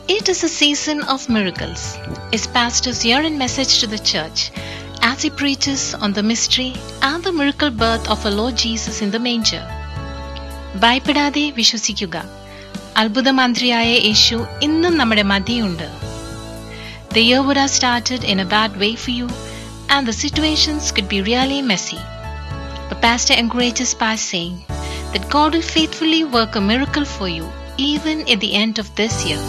It is a season of miracles. Is Pastor's year-end message to the church as he preaches on the mystery and the miracle birth of our Lord Jesus in the manger. ഭയപ്പെടാതെ വിശ്വസിക്കുക അത്ഭുതമന്ത്രിയായ യേശു ഇന്നും നമ്മുടെ മധ്യയുണ്ട് The year would have started in a bad way for you, and the situations could be really messy. But Pastor encourages by saying that God will faithfully work a miracle for you even at the end of this year.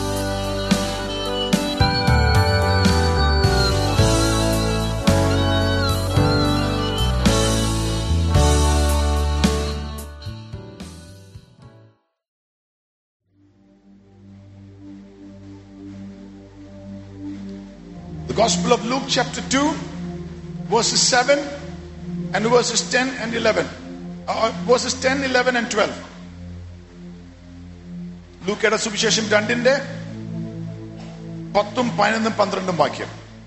The Gospel of Luke, chapter 2, verses 7 and verses 10 and 11. Uh, verses 10, 11 and 12. ലൂക്കയുടെ സുവിശേഷം രണ്ടിന്റെ പത്തും പതിനൊന്നും പന്ത്രണ്ടും വാക്യം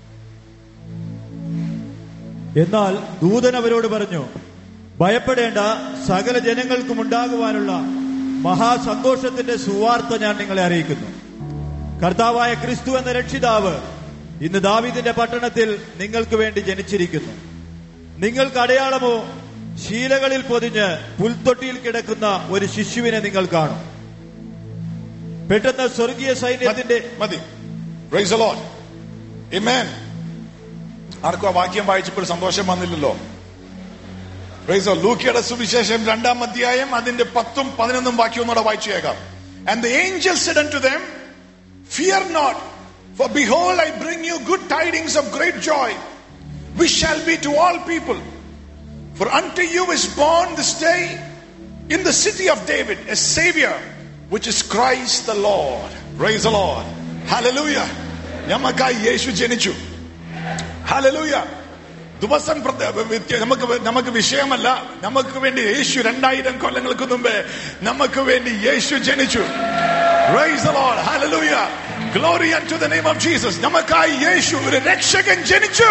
എന്നാൽ ദൂതൻ അവരോട് പറഞ്ഞു ഭയപ്പെടേണ്ട സകല ജനങ്ങൾക്കും ഉണ്ടാകുവാനുള്ള മഹാസന്തോഷത്തിന്റെ സുവാർത്ത ഞാൻ നിങ്ങളെ അറിയിക്കുന്നു കർത്താവായ ക്രിസ്തു എന്ന രക്ഷിതാവ് ഇന്ന് ദാവീദിന്റെ പട്ടണത്തിൽ നിങ്ങൾക്ക് വേണ്ടി ജനിച്ചിരിക്കുന്നു നിങ്ങൾക്ക് അടയാളമോ ശീലകളിൽ പൊതിഞ്ഞ് പുൽത്തൊട്ടിയിൽ കിടക്കുന്ന ഒരു ശിശുവിനെ നിങ്ങൾ കാണും പെട്ടെന്ന് സ്വർഗീയ സൈന്യത്തിന്റെ മതി Praise the Lord. Amen. ആർക്കും ആ വാക്യം വായിച്ചപ്പോൾ സന്തോഷം വന്നില്ലല്ലോ Praise the Lord. ലൂക്കയുടെ സുവിശേഷം രണ്ടാം അധ്യായം അതിന്റെ പത്തും പതിനൊന്നും വാക്യം ഒന്നുകൂടെ വായിച്ചു കേൾക്കാം And the angel said unto them, Fear not, for behold, I bring you good tidings of great joy, which shall be to all people. For unto you is born this day in the city of David a Savior, which is Christ the Lord. Praise the Lord. Hallelujah. ഞമ്മക്കായി യേശു ജനിച്ചു ഹലലൂയ ദിവസം പ്രത- വ്യത്യ- നമുക്ക് വേ- നമുക്ക് വിഷയമല്ല നമുക്ക് വേണ്ടി യേശു രണ്ടായിരം കൊല്ലങ്ങൾക്ക് മുമ്പേ നമുക്ക് വേണ്ടി യേശു ജനിച്ചു Praise the Lord. Hallelujah. Glory unto the name of Jesus. നമുക്കായി യേശു ഒരു രക്ഷകൻ ജനിച്ചു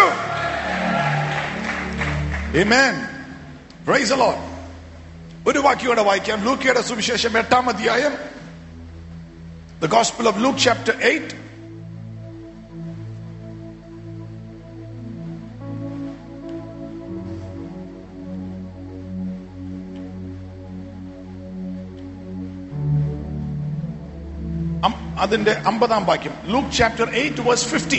Amen. Praise the Lord. ഒരു വാക്യോടെ വായിക്കാം ലൂക്കയുടെ സുവിശേഷം എട്ടാം അധ്യായം The Gospel of Luke chapter 8 അം- അതിന്റെ അമ്പതാം വാക്യം Luke chapter eight verse fifty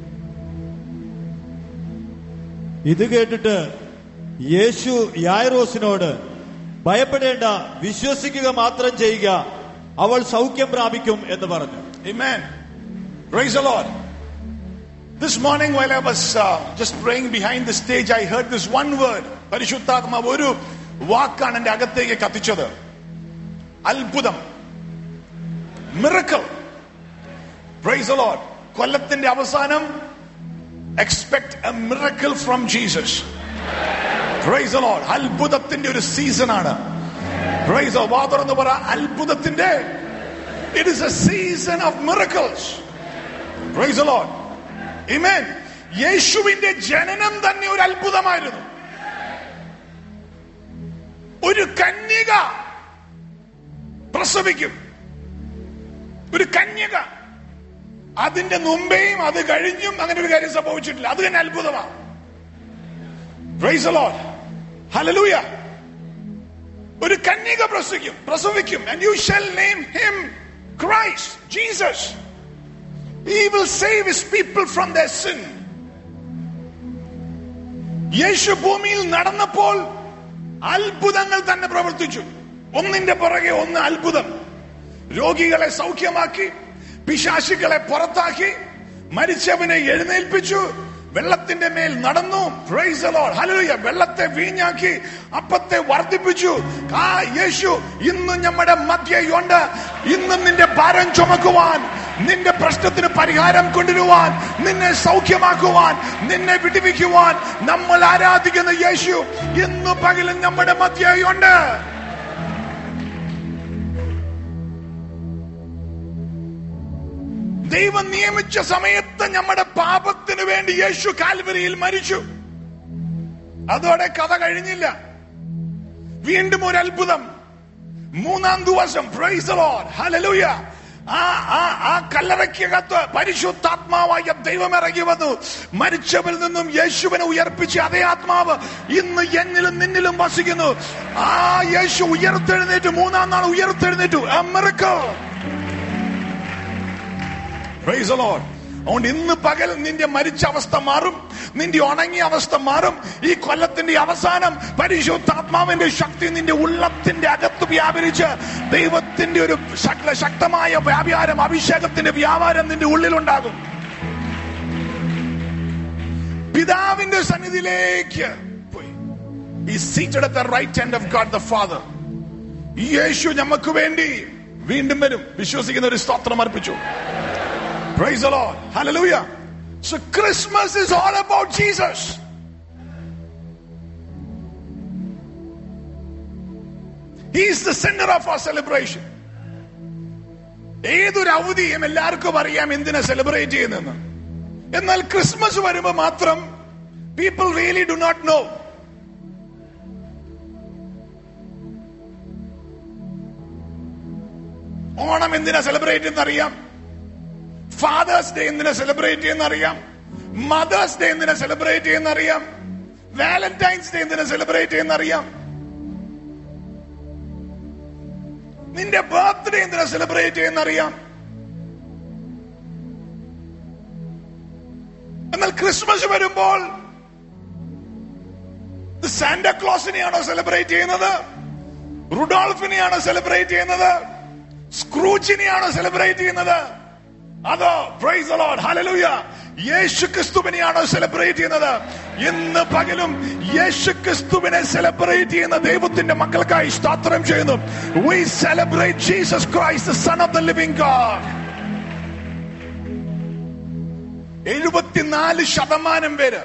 ഇത് കേട്ടിട്ട് യേശു യായറോസിനോട് ഭയപ്പെടേണ്ട വിശ്വസിക്കുക മാത്രം ചെയ്യുക അവൾ സൗഖ്യം പ്രാപിക്കും എന്ന് പറഞ്ഞു Amen. Praise the Lord. This morning while I was uh, just praying behind the stage, I heard this one word. പരിശുദ്ധാത്മാവ് ഒരു വാക്കാണ് എന്റെ അകത്തേക്ക് കത്തിച്ചത് അത്ഭുതം മിറക്കൽ പ്രൈസ് the Lord. കൊല്ലത്തിന്റെ അവസാനം expect a miracle from Jesus praise the Lord. അത്ഭുതത്തിന്റെ ഒരു സീസൺ ആണ് പ്രൈസ് വാ തുറന്ന് പറ അത്ഭുതത്തിന്റെ It is a season of miracles. Praise the Lord. Amen. യേശുവിന്റെ ജനനം തന്നെ ഒരു അത്ഭുതമായിരുന്നു ഒരു കന്യക പ്രസവിക്കും ഒരു കന്യക അതിന്റെ മുമ്പേയും അത് കഴിഞ്ഞും അങ്ങനെ ഒരു കാര്യം സംഭവിച്ചിട്ടില്ല അത് തന്നെ അത്ഭുതമാണ് Praise the Lord. Hallelujah. ഒരു കന്യക പ്രസവിക്കും പ്രസവിക്കും and you shall name him Christ, Jesus. He will save his people from their sin. യേശു ഭൂമിയിൽ നടന്നപ്പോൾ അത്ഭുതങ്ങൾ തന്നെ പ്രവർത്തിച്ചു ഒന്നിന്റെ പുറകെ ഒന്ന് അത്ഭുതം രോഗികളെ സൗഖ്യമാക്കി പിശാശികളെ പുറത്താക്കി മരിച്ചവനെ എഴുന്നേൽപ്പിച്ചു വെള്ളത്തിന്റെ മേൽ നടന്നു Praise the Lord. Hallelujah. വെള്ളത്തെ വീഞ്ഞാക്കി അപ്പത്തെ വർദ്ധിപ്പിച്ചു ആ യേശു ഇന്നും നമ്മുടെ മധ്യയുണ്ട് ഇന്നും നിന്റെ ഭാരം ചുമക്കുവാൻ നിന്റെ പ്രശ്നത്തിന് പരിഹാരം കൊണ്ടുവരുവാൻ നിന്നെ സൗഖ്യമാക്കുവാൻ നിന്നെ വിടിവിക്കുവാൻ നമ്മൾ ആരാധിക്കുന്ന യേശു ഇന്ന് പകലും നമ്മുടെ മധ്യയുണ്ട് ദൈവം നിയമിച്ച സമയത്ത് നമ്മുടെ പാപത്തിന് വേണ്ടി യേശു കാൽവരിയിൽ മരിച്ചു അതോടെ കഥ കഴിഞ്ഞില്ല വീണ്ടും ഒരു അത്ഭുതം മൂന്നാം ദിവസം പ്രൈസ് the Lord. Hallelujah. ആ ആ ആ കല്ലറയ്ക്കകത്ത് പരിശുദ്ധാത്മാവായ ദൈവം ഇറങ്ങി വന്നു മരിച്ചവരിൽ നിന്നും യേശുവിനെ ഉയർപ്പിച്ച അതേ ആത്മാവ് ഇന്ന് എന്നിലും നിന്നിലും വസിക്കുന്നു ആ യേശു ഉയർത്തെഴുന്നേറ്റ് മൂന്നാം നാൾ ഉയർത്തെഴുന്നേറ്റു A miracle. Praise the Lord. അതുകൊണ്ട് ഇന്ന് പകൽ നിന്റെ മരിച്ച അവസ്ഥ മാറും നിന്റെ ഉണങ്ങിയ അവസ്ഥ മാറും ഈ കൊല്ലത്തിന്റെ അവസാനം പരിശുദ്ധാത്മാവിന്റെ ശക്തി നിന്റെ ഉള്ളത്തിന്റെ അകത്ത് വ്യാപരിച്ച് ദൈവത്തിന്റെ ഒരു ശക്ത ശക്തമായ വ്യാപാരം അഭിഷേകത്തിന്റെ വ്യാപാരം നിന്റെ ഉള്ളിലുണ്ടാകും പിതാവിന്റെ സന്നിധിയിലേക്ക് പോയി ഈ seated at the right hand of God the father യേശു നമുക്ക് വേണ്ടി വീണ്ടും വരും വിശ്വസിക്കുന്ന ഒരു സ്തോത്രം അർപ്പിച്ചു Praise the Lord. Hallelujah. So Christmas is all about Jesus. He is the center of our celebration. ഏതൊരു അവധിയും എല്ലാവർക്കും അറിയാം എന്തിനാ സെലിബ്രേറ്റ് ചെയ്യുന്നതെന്ന് എന്നാൽ ക്രിസ്മസ് വരുമ്പോൾ മാത്രം people really do not know Onam എന്തിനാ സെലിബ്രേറ്റ് ചെയ്യുന്ന അറിയാം ഫാദേഴ്സ് ഡേ എന്തിനാ സെലിബ്രേറ്റ് ചെയ്യുന്ന അറിയാം മദേഴ്സ് ഡേ എന്തിനാ സെലിബ്രേറ്റ് ചെയ്യുന്ന അറിയാം വാലന്റൈൻസ് ഡേ എന്തിനാ സെലിബ്രേറ്റ് ചെയ്യുന്ന അറിയാം നിന്റെ ബർത്ത്ഡേ എന്തിനാ സെലിബ്രേറ്റ് ചെയ്യുന്ന അറിയാം എന്നാൽ ക്രിസ്മസ് വരുമ്പോൾ സാന്റാക്ലോസിനെയാണോ സെലിബ്രേറ്റ് ചെയ്യുന്നത് റുഡോൾഫിനെയാണോ സെലിബ്രേറ്റ് ചെയ്യുന്നത് സ്ക്രൂച്ചിനെയാണോ സെലിബ്രേറ്റ് ചെയ്യുന്നത് അതോ പ്രൈസ് ലോഡ് ഹലലൂയ യേശു ക്രിസ്തുവിനെയാണോ സെലിബ്രേറ്റ് ചെയ്യുന്നത് ഇന്ന് പകലും യേശു ക്രിസ്തുവിനെ സെലിബ്രേറ്റ് ചെയ്യുന്ന ദൈവത്തിന്റെ മക്കൾക്കായി സ്തോത്രം ചെയ്യുന്നു we celebrate Jesus Christ son of the living God എഴുപത്തിനാല് ശതമാനം പേര്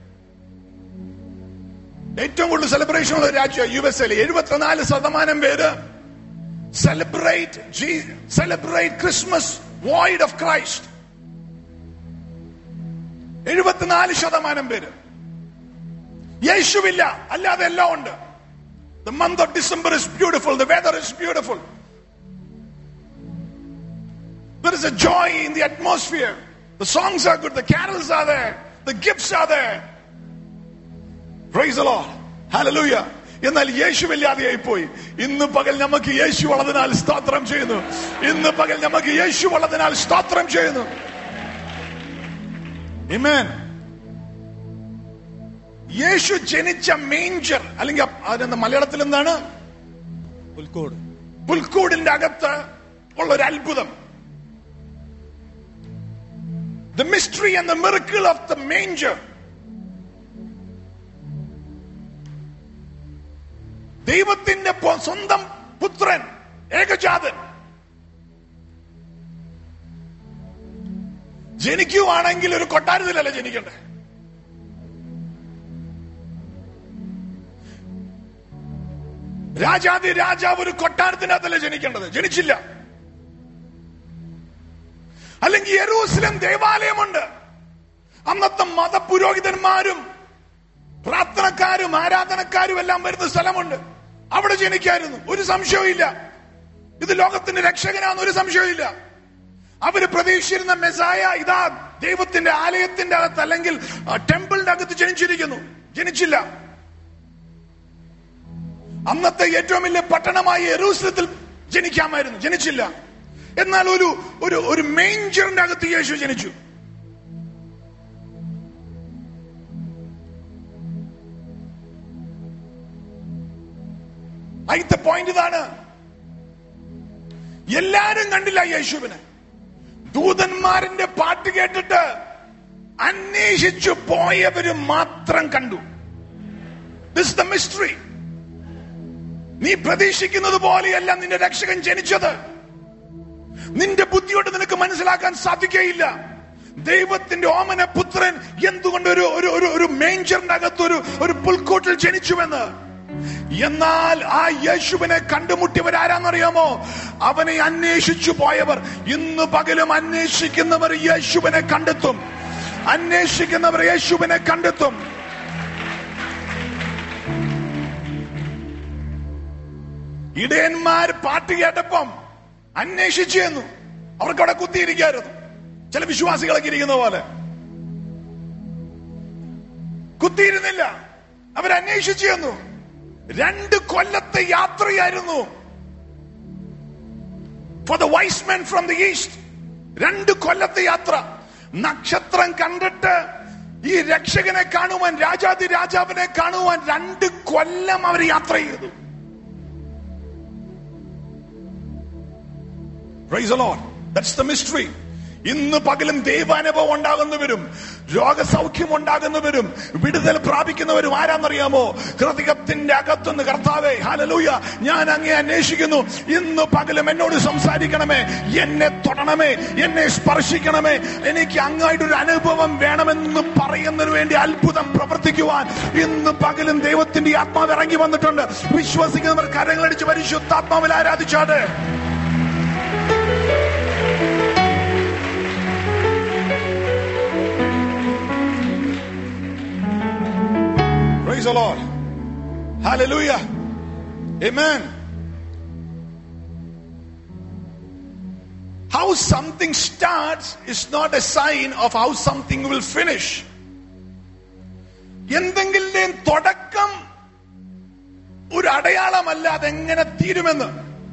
ഏറ്റവും കൂടുതൽ സെലിബ്രേഷൻ ഉള്ള രാജ്യം യു എസ് എൽ എഴുപത്തിനാല് ശതമാനം പേര് celebrate celebrate Christmas void of Christ. എഴുപത്തിനാല് ശതമാനം പേര് യേശുവില്ല അല്ലാതെ എല്ലാം ഉണ്ട് the month of December is beautiful the weather is beautiful There is a joy in the atmosphere. The songs are good, the carols are there, the gifts are there. Praise the Lord. Hallelujah. എന്നാൽ യേശുവില്ലാതെയായി പോയി ഇന്ന് പകൽ നമുക്ക് യേശു ഉള്ളതിനാൽ സ്തോത്രം ചെയ്യുന്നു ഇന്ന് പകൽ നമുക്ക് യേശു ഉള്ളതിനാൽ സ്തോത്രം ചെയ്യുന്നു Amen. യേശു ജനിച്ച മേഞ്ചർ അല്ലെങ്കിൽ അതിന്റെ മലയാളത്തിൽ എന്താണ് പുൽക്കോട് പുൽക്കൂടിന്റെ അകത്ത് ഉള്ള ഒരു അത്ഭുതം the mystery and the miracle of the manger ദൈവത്തിന്റെ പൊ- സ്വന്തം പുത്രൻ ഏകജാതൻ ജനിക്കുവാണെങ്കിൽ ഒരു കൊട്ടാരത്തിലല്ല ജനിക്കണ്ടേ രാജാതി രാജാവ് ഒരു കൊട്ടാരത്തിനകത്തല്ല ജനിക്കേണ്ടത് ജനിച്ചില്ല അല്ലെങ്കിൽ യെരൂസലം ദേവാലയമുണ്ട് അന്നത്തെ മതപുരോഹിതന്മാരും പ്രാർത്ഥനക്കാരും ആരാധനക്കാരും എല്ലാം വരുന്ന സ്ഥലമുണ്ട് അവിടെ ജനിക്കായിരുന്നു ഒരു സംശയവും ഇല്ല ഇത് ലോകത്തിന്റെ രക്ഷകനാന്ന് ഒരു സംശയവും ഇല്ല അവര് പ്രതീക്ഷിച്ചിരുന്ന മെസായ ഇതാ ദൈവത്തിന്റെ ആലയത്തിന്റെ അകത്ത് അല്ലെങ്കിൽ ടെമ്പിളിന്റെ അകത്ത് ജനിച്ചിരിക്കുന്നു ജനിച്ചില്ല അന്നത്തെ ഏറ്റവും വലിയ പട്ടണമായ യെറൂസലത്തിൽ ജനിക്കാമായിരുന്നു ജനിച്ചില്ല എന്നാൽ ഒരു ഒരു ഒരു മേഞ്ചറിന്റെ അകത്ത് യേശു ജനിച്ചു അതിന്റെ പോയിന്റ് ഇതാണ് എല്ലാരും കണ്ടില്ല യേശുവിനെ ദൂതന്മാരിന്റെ പാട്ട് കേട്ടിട്ട് അന്വേഷിച്ചു പോയവര് മാത്രം കണ്ടു ദിസ് ദ മിസ്റ്ററി നീ പ്രതീക്ഷിക്കുന്നത് പോലെയല്ല നിന്റെ രക്ഷകൻ ജനിച്ചത് നിന്റെ ബുദ്ധിയോട് നിനക്ക് മനസ്സിലാക്കാൻ സാധിക്കുകയില്ല ദൈവത്തിന്റെ ഓമന പുത്രൻ എന്തുകൊണ്ട് ഒരു ഒരു ഒരു ഒരു മേഞ്ചറിന്റെ അകത്ത് ഒരു ഒരു പുൽക്കൂട്ടിൽ ജനിച്ചുവെന്ന് എന്നാൽ ആ യേശുവിനെ കണ്ടുമുട്ടിയവർ ആരാന്നറിയാമോ അവനെ അന്വേഷിച്ചു പോയവർ ഇന്ന് പകലും അന്വേഷിക്കുന്നവർ യേശുവിനെ കണ്ടെത്തും അന്വേഷിക്കുന്നവർ യേശുവിനെ കണ്ടെത്തും ഇടയന്മാർ പാട്ട് കേട്ടപ്പം അന്വേഷിച്ചു എന്നു അവർക്ക് അവിടെ കുത്തിയിരിക്കായിരുന്നു ചില വിശ്വാസികളൊക്കെ ഇരിക്കുന്ന പോലെ കുത്തിയിരുന്നില്ല അവരന്വേഷിച്ചു ചെന്നു രണ്ട് കൊല്ലത്തെ യാത്രയായിരുന്നു for the wise men from the east രണ്ട് കൊല്ലത്തെ യാത്ര നക്ഷത്രം കണ്ടിട്ട് ഈ രക്ഷകനെ കാണുവാൻ രാജാതി രാജാവിനെ കാണുവാൻ രണ്ട് കൊല്ലം അവർ യാത്ര ചെയ്തു Praise the Lord. That's the mystery. ഇന്ന് പകലും ദൈവാനുഭവം ഉണ്ടാകുന്നവരും രോഗസൗഖ്യം ഉണ്ടാകുന്നവരും വിടുതൽ പ്രാപിക്കുന്നവരും ആരാന്നറിയാമോ ഹൃദയത്തിന്റെ അകത്തുനിന്ന് കർത്താവേ ഹാലലൂയ ഞാൻ അങ്ങേ അന്വേഷിക്കുന്നു ഇന്ന് പകലും എന്നോട് സംസാരിക്കണമേ എന്നെ തൊടണമേ എന്നെ സ്പർശിക്കണമേ എനിക്ക് അങ്ങായിട്ടൊരു അനുഭവം വേണമെന്ന് പറയുന്നതിന് വേണ്ടി അത്ഭുതം പ്രവർത്തിക്കുവാൻ ഇന്ന് പകലും ദൈവത്തിന്റെ ആത്മാവ് ഇറങ്ങി വന്നിട്ടുണ്ട് വിശ്വസിക്കുന്നവർ കരങ്ങളടിച്ച് പരിശുദ്ധാത്മാവിൽ ആരാധിച്ചാട്ടെ Praise the Lord. Hallelujah. Amen. How something starts is not a sign of how something will finish. എന്തെങ്കിലും തുടക്കം ഒരു അടയാളമല്ല അതെങ്ങനെ തീരുമെന്ന്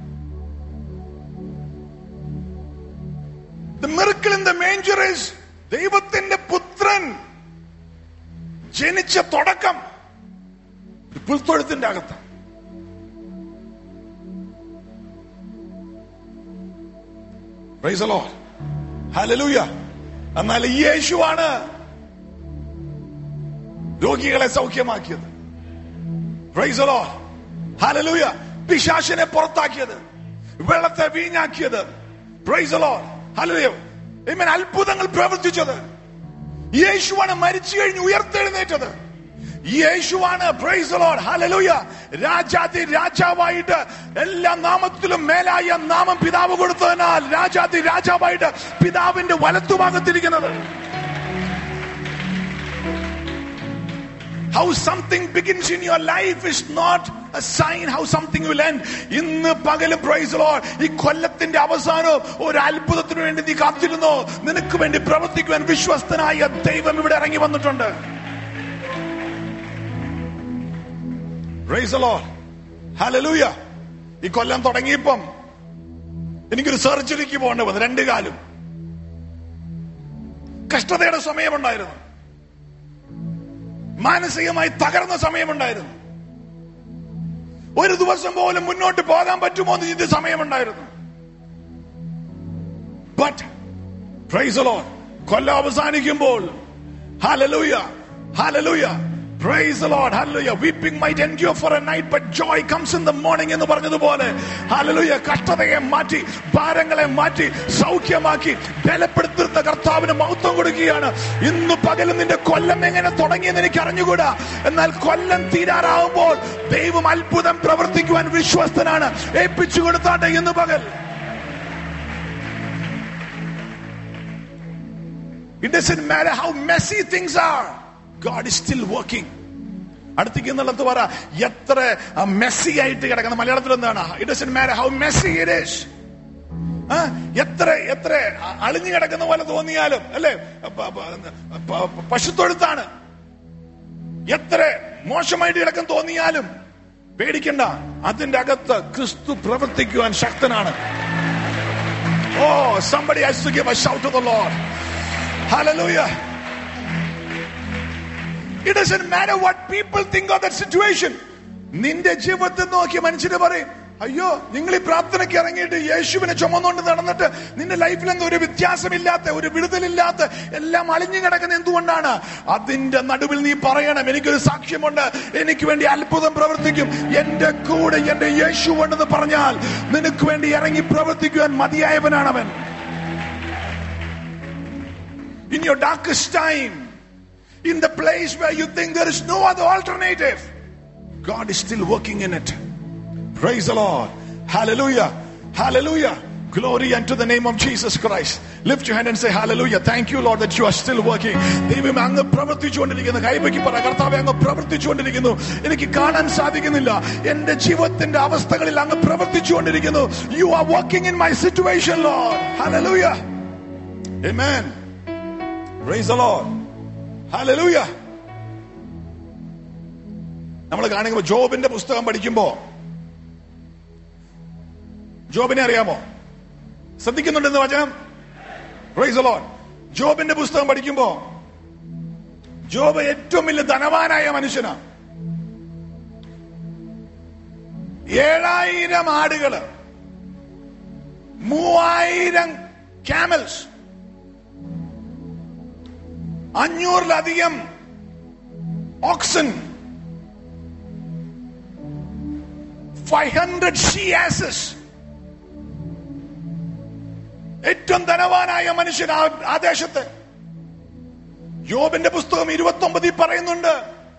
The miracle in the manger is ദൈവത്തിന്റെ പുത്രൻ ജനിച്ച തുടക്കം ഒരു പുൽത്തൊഴുത്തിന്റെ അകത്ത് Praise the Lord. Hallelujah. എന്നാൽ ഈ യേശുവാണ് രോഗികളെ സൗഖ്യമാക്കിയത് Praise the Lord. Hallelujah. പിശാശിനെ പുറത്താക്കിയത് വെള്ളത്തെ വീഞ്ഞാക്കിയത് Praise the Lord. Hallelujah. Amen. അത്ഭുതങ്ങൾ പ്രവർത്തിച്ചത് യേശുവാണ് മരിച്ചു കഴിഞ്ഞ് ഉയർത്തെഴുന്നേറ്റത് യേശുവാണ് പ്രൈസ് ലോഡ് ഹലലൂയ രാജാതി രാജാവായിട്ട് എല്ലാ നാമത്തിലും മേലായ നാമം പിതാവ് കൊടുത്തതിനാൽ രാജാതി രാജാവായിട്ട് പിതാവിന്റെ വലത്തുഭാഗത്തിരിക്കുന്നത് How something begins in your life is not a sign how something will end. ഇന്ന് പകലും പ്രൈസ് ലോഡ് ഈ കൊല്ലത്തിന്റെ അവസാനം ഒരു അത്ഭുതത്തിന് വേണ്ടി നീ കാത്തിരുന്നോ നിനക്ക് വേണ്ടി പ്രവർത്തിക്കുവാൻ വിശ്വസ്തനായ ദൈവം ഇവിടെ ഇറങ്ങി വന്നിട്ടുണ്ട് Praise the Lord. Hallelujah. ഈ കൊല്ലം തുടങ്ങിയപ്പം എനിക്കൊരു സർജറിക്ക് പോകേണ്ടി വന്നു രണ്ട് കാലും കഷ്ടതയുടെ സമയമുണ്ടായിരുന്നു മാനസികമായി തകർന്ന സമയമുണ്ടായിരുന്നു ഒരു ദിവസം പോലും മുന്നോട്ട് പോകാൻ പറ്റുമോ എന്ന് ചിന്ത സമയമുണ്ടായിരുന്നു ബട്ട് പ്രൈസ് കൊല്ലം അവസാനിക്കുമ്പോൾ hallelujah hallelujah Praise the Lord. Hallelujah. Weeping might endure for a night, but joy comes in the morning എന്ന് പറഞ്ഞതുപോലെ ഹല്ലേലൂയ കഷ്ടതയെ മാറ്റി ഭാരങ്ങളെ മാറ്റി സൗഖ്യമാക്കി ബലപ്പെടുത്തുന്ന കർത്താവിന് മഹത്വം കൊടുക്കുകയാണ് ഇന്ന് പകലും നിന്റെ കൊല്ലം എങ്ങനെ തുടങ്ങിയെന്ന് എനിക്ക് അറിഞ്ഞുകൂടാ എന്നാൽ കൊല്ലം തീരാറാവുമ്പോൾ ദൈവം അത്ഭുതം പ്രവർത്തിക്കുവാൻ വിശ്വസ്തനാണ് ഏൽപ്പിച്ചു കൊടുത്താട്ടെ ഇന്ന് പകൽ It doesn't matter how messy things are. God is still working. അടുത്തേക്ക് എന്നുള്ളത് പറ എത്ര മെസ്സി ആയിട്ട് കിടക്കുന്ന മലയാളത്തിൽ എന്താണ് it doesn't matter how messy it is എത്ര എത്ര അളിഞ്ഞു കിടക്കുന്ന പോലെ തോന്നിയാലും അല്ലെ പശുത്തൊഴുത്താണ് എത്ര മോശമായിട്ട് കിടക്കാൻ തോന്നിയാലും പേടിക്കണ്ട അതിന്റെ അകത്ത് ക്രിസ്തു പ്രവർത്തിക്കുവാൻ ശക്തനാണ് ഓ somebody has to give a shout to the Lord. Hallelujah. It doesn't matter what people think of that situation. നിന്റെ ജീവിതത്തിൽ നോക്കി മനുഷ്യര് പറയും അയ്യോ നിങ്ങൾ ഈ പ്രാർത്ഥനയ്ക്ക് ഇറങ്ങിയിട്ട് യേശുവിനെ ചുമന്നുകൊണ്ട് നടന്നിട്ട് നിന്റെ ലൈഫിൽ എന്തോ ഒരു വ്യത്യാസമില്ലാത്ത ഒരു വിടുതലില്ലാത്ത എല്ലാം അളിഞ്ഞു കിടക്കുന്ന എന്തുകൊണ്ടാണ് അതിന്റെ നടുവിൽ നീ പറയണം എനിക്കൊരു സാക്ഷ്യമുണ്ട് എനിക്ക് വേണ്ടി അത്ഭുതം പ്രവർത്തിക്കും എന്റെ കൂടെ എന്റെ യേശു ഉണ്ടെന്ന് പറഞ്ഞാൽ നിനക്ക് വേണ്ടി ഇറങ്ങി പ്രവർത്തിക്കുവാൻ മതിയായവനാണ് അവൻ in your darkest time, in the place where you think there is no other alternative, God is still working in it. Praise the Lord. Hallelujah. Hallelujah. Glory unto the name of Jesus Christ. Lift your hand and say hallelujah. Thank you, Lord, that you are still working. ദൈവമേ അങ്ങ് പ്രവർത്തിച്ചുകൊണ്ടിരിക്കുന്നു കൈവയ്ക്ക് പറ കർത്താവെ അങ്ങ് പ്രവർത്തിച്ചുകൊണ്ടിരിക്കുന്നു എനിക്ക് കാണാൻ സാധിക്കുന്നില്ല എന്റെ ജീവിതത്തിന്റെ അവസ്ഥകളിൽ അങ്ങ് പ്രവർത്തിച്ചുകൊണ്ടിരിക്കുന്നു you are working in my situation Lord hallelujah amen praise the Lord hallelujah നമ്മൾ കാണുമ്പോൾ ജോബിന്റെ പുസ്തകം പഠിക്കുമ്പോ ജോബിനെ അറിയാമോ ശ്രദ്ധിക്കുന്നുണ്ടെന്ന് വചനം പ്രൈസ് ലോൺ ജോബിന്റെ പുസ്തകം പഠിക്കുമ്പോ ജോബ് ഏറ്റവും വലിയ ധനവാനായ മനുഷ്യനാ ഏഴായിരം ആടുകള് മൂവായിരം ക്യാമൽസ് അഞ്ഞൂറിലധികം oxen five hundred she asses ഏറ്റവും ധനവാനായ മനുഷ്യൻ ആ ആ ദേശത്ത് യോബിന്റെ പുസ്തകം ഇരുപത്തി ഒമ്പതിൽ പറയുന്നുണ്ട്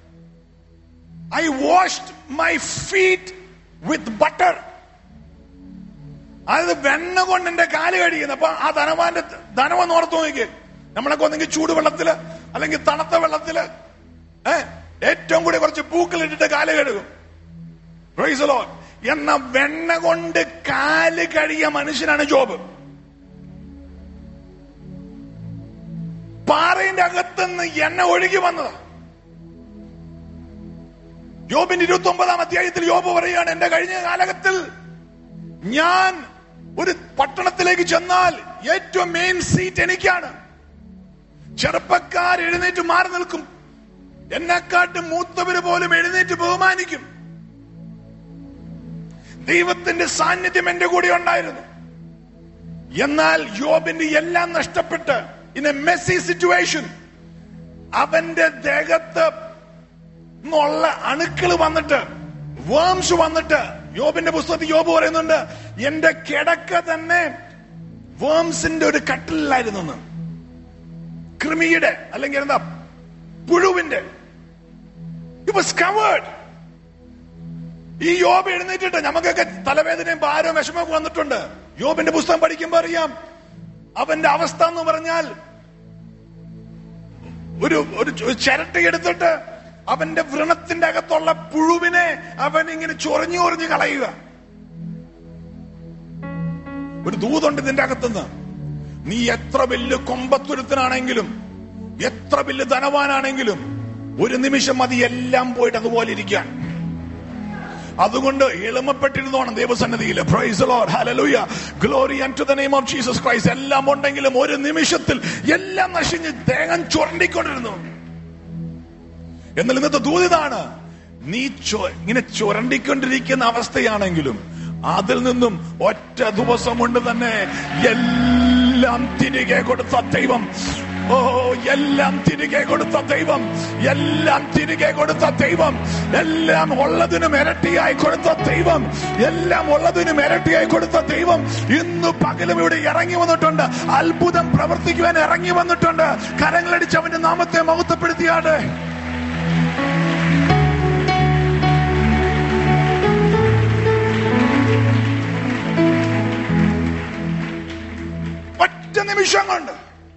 I washed my feet with butter അതായത് വെണ്ണ കൊണ്ട് എന്റെ കാല് കഴിയുന്നു അപ്പൊ ആ ധനവാന്റെ ധനമെന്ന് ഓർത്തു നോക്കി നമ്മളൊക്കെ ഒന്നെങ്കിൽ ചൂടുവെള്ളത്തില് അല്ലെങ്കിൽ തണുത്ത വെള്ളത്തില് ഏ ഏറ്റവും കൂടി കുറച്ച് പൂക്കൾ ഇട്ടിട്ട് കാല് കഴുകും Praise the Lord. എന്ന വെണ്ണ കൊണ്ട് കാല് കഴിയ മനുഷ്യനാണ് ജോബ് പാറയുടെ അകത്തുനിന്ന് എണ്ണ ഒഴുകി വന്നത് യോബിന്റെ ഇരുപത്തി ഒമ്പതാം അധ്യായത്തിൽ യോബ് പറയുകയാണ് എന്റെ കഴിഞ്ഞ കാലഘട്ടത്തിൽ ഞാൻ ഒരു പട്ടണത്തിലേക്ക് ചെന്നാൽ ഏറ്റവും മെയിൻ സീറ്റ് എനിക്കാണ് ചെറുപ്പക്കാർ എഴുന്നേറ്റ് മാറി നിൽക്കും എന്നെക്കാട്ട് മൂത്തവര് പോലും എഴുന്നേറ്റ് ബഹുമാനിക്കും ദൈവത്തിന്റെ സാന്നിധ്യം എന്റെ കൂടെ ഉണ്ടായിരുന്നു എന്നാൽ യോബിന്റെ എല്ലാം നഷ്ടപ്പെട്ട് ഇൻ എ മെസ്സി സിറ്റുവേഷൻ അവന്റെ ദേഹത്ത് നിന്നുള്ള അണുക്കൾ വന്നിട്ട് വേംസ് വന്നിട്ട് യോബിന്റെ പുസ്തകത്തിൽ യോബ് പറയുന്നുണ്ട് എന്റെ കിടക്ക തന്നെ വേംസിന്റെ ഒരു കട്ടിലായിരുന്നു എന്ന്. കൃമിയുടെ അല്ലെങ്കിൽ എന്താ പുഴുവിന്റെ ഇറ്റ് വാസ് കവേർഡ് ഈ യോബ് എഴുന്നേറ്റിട്ട് നമുക്കൊക്കെ തലവേദനയും ഭാരവും വിഷമമൊക്കെ വന്നിട്ടുണ്ട് യോബിന്റെ പുസ്തകം പഠിക്കുമ്പോ അറിയാം അവന്റെ അവസ്ഥ എന്ന് പറഞ്ഞാൽ ഒരു ഒരു ചു- ചിരട്ട എടുത്തിട്ട് അവന്റെ വ്രണത്തിന്റെ അകത്തുള്ള പുഴുവിനെ അവൻ ഇങ്ങനെ ചൊറിഞ്ഞു ചൊറിഞ്ഞു കളയുക ഒരു ദൂതുണ്ട് ഇതിന്റെ അകത്തുനിന്ന് നീ എത്ര വലിയ കൊമ്പത്തുരുത്തനാണെങ്കിലും എത്ര വലിയ ധനവാനാണെങ്കിലും ഒരു നിമിഷം മതി എല്ലാം പോയിട്ട് അതുപോലെ ഇരിക്കാൻ അതുകൊണ്ട് എളിമപ്പെട്ടിരുന്നോണം ദൈവസന്നിധിയിൽ praise Lord hallelujah glory to the name of Jesus Christ എല്ലാം ഉണ്ടെങ്കിലും ഒരു നിമിഷത്തിൽ എല്ലാം നശിഞ്ഞ് തേങ്ങൻ ചുരണ്ടിക്കൊണ്ടിരുന്നു എന്നാൽ ഇന്നത്തെ ദൂതിതാണ് നീ ചൊ- ഇങ്ങനെ ചുരണ്ടിക്കൊണ്ടിരിക്കുന്ന അവസ്ഥയാണെങ്കിലും അതിൽ നിന്നും ഒറ്റ ദിവസം കൊണ്ട് തന്നെ എല്ലാം തിരികെ കൊടുത്ത ദൈവം ഓ എല്ലാം തിരികെ കൊടുത്ത ദൈവം എല്ലാം തിരികെ കൊടുത്ത ദൈവം എല്ലാം ഉള്ളതിനും ഇരട്ടിയായി കൊടുത്ത ദൈവം എല്ലാം ഉള്ളതിനും ഇരട്ടിയായി കൊടുത്ത ദൈവം ഇന്ന് പകലും ഇവിടെ ഇറങ്ങി വന്നിട്ടുണ്ട് അത്ഭുതം പ്രവർത്തിക്കുവാൻ ഇറങ്ങി വന്നിട്ടുണ്ട് കരങ്ങളടിച്ച് അവന്റെ നാമത്തെ മഹത്വപ്പെടുത്തിയാട് ഒറ്റ നിമിഷം കൊണ്ട്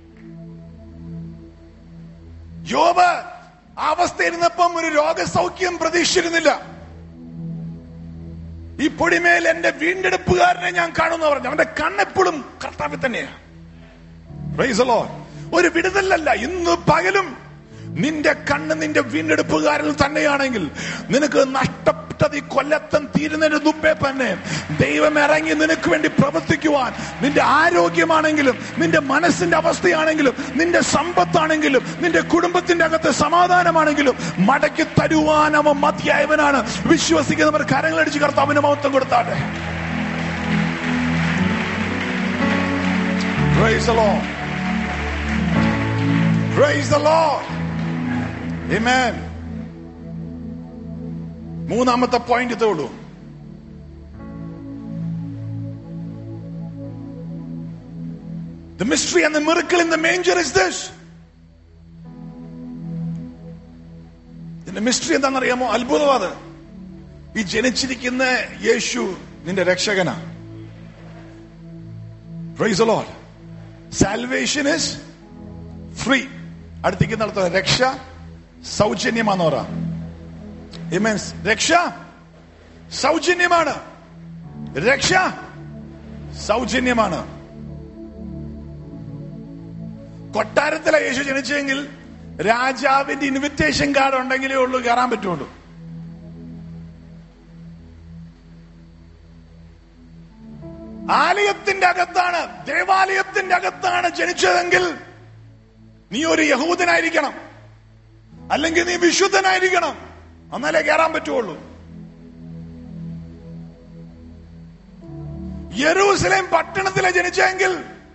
യോബ് ആ അവസ്ഥയിരുന്നപ്പം ഒരു രോഗസൗഖ്യം പ്രതീക്ഷിച്ചിരുന്നില്ല ഈ പൊടിമേൽ എന്റെ വീണ്ടെടുപ്പുകാരനെ ഞാൻ കാണുന്നു പറഞ്ഞു അവന്റെ കണ്ണെപ്പോഴും കർത്താവിൽ തന്നെയാ Praise the Lord. ഒരു വിടുതലല്ല ഇന്ന് പകലും നിന്റെ കണ്ണ് നിന്റെ വീണ്ടെടുപ്പുകാരിൽ തന്നെയാണെങ്കിൽ നിനക്ക് നഷ്ടപ്പെട്ടത് ഈ കൊല്ലത്തം തീരുന്നതിന് മുമ്പേ തന്നെ ദൈവം ഇറങ്ങി നിനക്ക് വേണ്ടി പ്രവർത്തിക്കുവാൻ നിന്റെ ആരോഗ്യമാണെങ്കിലും നിന്റെ മനസ്സിന്റെ അവസ്ഥയാണെങ്കിലും നിന്റെ സമ്പത്താണെങ്കിലും നിന്റെ കുടുംബത്തിന്റെ അകത്ത് സമാധാനമാണെങ്കിലും മടക്കി തരുവാൻ അവൻ മതിയായവനാണ് വിശ്വസിക്കുന്നവർ കരങ്ങളടിച്ച് കർത്താവിന് മഹത്വം കൊടുത്താട്ടെ Praise the Lord. Praise the Lord. Amen. മൂന്നാമത്തെ പോയിന്റ് ഇതേ ഉള്ളൂ The mystery and the miracle in the manger is this. ഇതിന്റെ മിസ്റ്ററി എന്താണെന്നറിയാമോ അത്ഭുതം അത് ഈ ജനിച്ചിരിക്കുന്ന യേശു നിന്റെ രക്ഷകനാ Praise the Lord. Salvation is free. അടുത്തേക്ക് നടത്തുക രക്ഷ സൗജന്യമാന്ന് പറ Amen. രക്ഷ സൗജന്യമാണ് രക്ഷ സൗജന്യമാണ് കൊട്ടാരത്തിലെ യേശു ജനിച്ചെങ്കിൽ രാജാവിന്റെ ഇൻവിറ്റേഷൻ കാർഡ് ഉണ്ടെങ്കിലേ ഉള്ളൂ കയറാൻ പറ്റുള്ളൂ ആലയത്തിന്റെ അകത്താണ് ദേവാലയത്തിന്റെ അകത്താണ് ജനിച്ചതെങ്കിൽ നീ ഒരു യഹൂദനായിരിക്കണം അല്ലെങ്കിൽ നീ വിശുദ്ധനായിരിക്കണം എന്നാലേ കയറാൻ പറ്റുള്ളൂ യെറൂസലേം പട്ടണത്തിലെ ജനിച്ചെങ്കിൽ